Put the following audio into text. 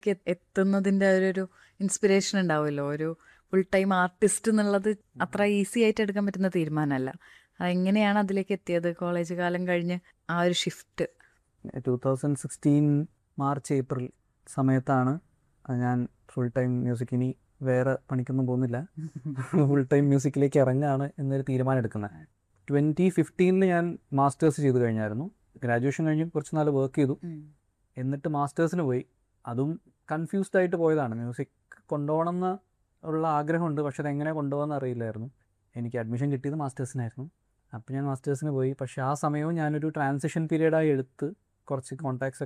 ക്ക് എത്തുന്നതിൻ്റെ ഒരു ഇൻസ്പിറേഷൻ ഉണ്ടാവുമല്ലോ ഒരു ഫുൾ ടൈം ആർട്ടിസ്റ്റ് എന്നുള്ളത് അത്ര ഈസി ആയിട്ട് എടുക്കാൻ പറ്റുന്ന തീരുമാനമല്ല എങ്ങനെയാണ് അതിലേക്ക് എത്തിയത് കോളേജ് കാലം കഴിഞ്ഞ് ആ ഒരു shift two thousand sixteen March April സമയത്താണ് ഞാൻ ഫുൾ ടൈം മ്യൂസിക് ഇനി വേറെ പണിക്കൊന്നും പോകുന്നില്ല ഫുൾ ടൈം മ്യൂസിക്കിലേക്ക് ഇറങ്ങുകയാണ് എന്നൊരു തീരുമാനം എടുക്കുന്നത് ട്വൻറ്റി ഫിഫ്റ്റീനിൽ ഞാൻ മാസ്റ്റേഴ്സ് ചെയ്ത് കഴിഞ്ഞായിരുന്നു ഗ്രാജുവേഷൻ കഴിഞ്ഞ് കുറച്ച് നാൾ വർക്ക് ചെയ്തു എന്നിട്ട് മാസ്റ്റേഴ്സിന് പോയി അതും കൺഫ്യൂസ്ഡ് ആയിട്ട് പോയതാണ് മ്യൂസിക് കൊണ്ടുപോകണം എന്ന് ഉള്ള ആഗ്രഹമുണ്ട് പക്ഷെ അതെങ്ങനെ കൊണ്ടുപോകാമെന്ന് അറിയില്ലായിരുന്നു എനിക്ക് അഡ്മിഷൻ കിട്ടിയത് മാസ്റ്റേഴ്സിനായിരുന്നു അപ്പോൾ ഞാൻ മാസ്റ്റേഴ്സിന് പോയി പക്ഷേ ആ സമയവും ഞാനൊരു ട്രാൻസിഷൻ പീരീഡായി എടുത്ത് കുറച്ച് കോൺടാക്ട്സ്